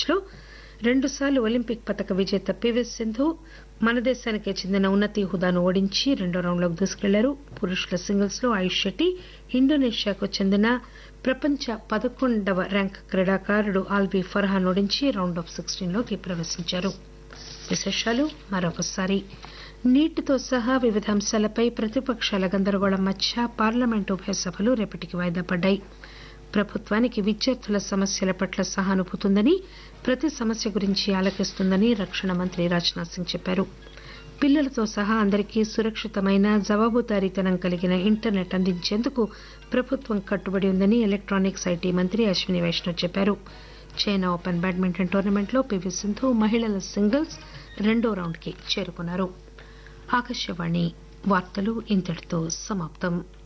మ్యాచ్లో రెండుసార్లు ఒలింపిక్ పతక విజేత పీవీ సింధు మన దేశానికే చెందిన ఉన్నతి హుదాను ఓడించి రెండో రౌండ్లోకి దూసుకెళ్లారు పురుషుల సింగిల్స్ లో ఆయుష్ శెట్టి ఇండోనేషియాకు చెందిన ప్రపంచ పదకొండవ ర్యాంక్ క్రీడాకారుడు ఆల్బీ ఫర్హాన్ ఓడించి రౌండ్ ఆఫ్ సిక్స్టీన్ లోకి ప్రవేశించారు విశేషాలు మరొకసారి నీటితో సహా వివిధ అంశాలపై ప్రతిపక్షాల గందరగోళం మధ్య పార్లమెంటు ఉభయ సభలు రేపటికి వాయిదా పడ్డాయి ప్రభుత్వానికి విద్యార్థుల సమస్యల పట్ల సహానుభూతి ఉందని ప్రతి సమస్య గురించి ఆలకిస్తుందని రక్షణ మంత్రి రాజ్నాథ్ సింగ్ చెప్పారు పిల్లలతో సహా అందరికీ సురక్షితమైన జవాబుదారీతనం కలిగిన ఇంటర్నెట్ అందించేందుకు ప్రభుత్వం కట్టుబడి ఉందని ఎలక్టానిక్స్ ఐటీ మంత్రి అశ్విని వైష్ణవ్ చెప్పారు చైనా ఓపెన్ బ్యాడ్మింటన్ టోర్నమెంట్లో పీవీ సింధు మహిళల సింగిల్స్ రెండో రౌండ్కి చేరుకున్నారు ఆకాశవాణి వార్తలు ఇంతటితో సమాప్తం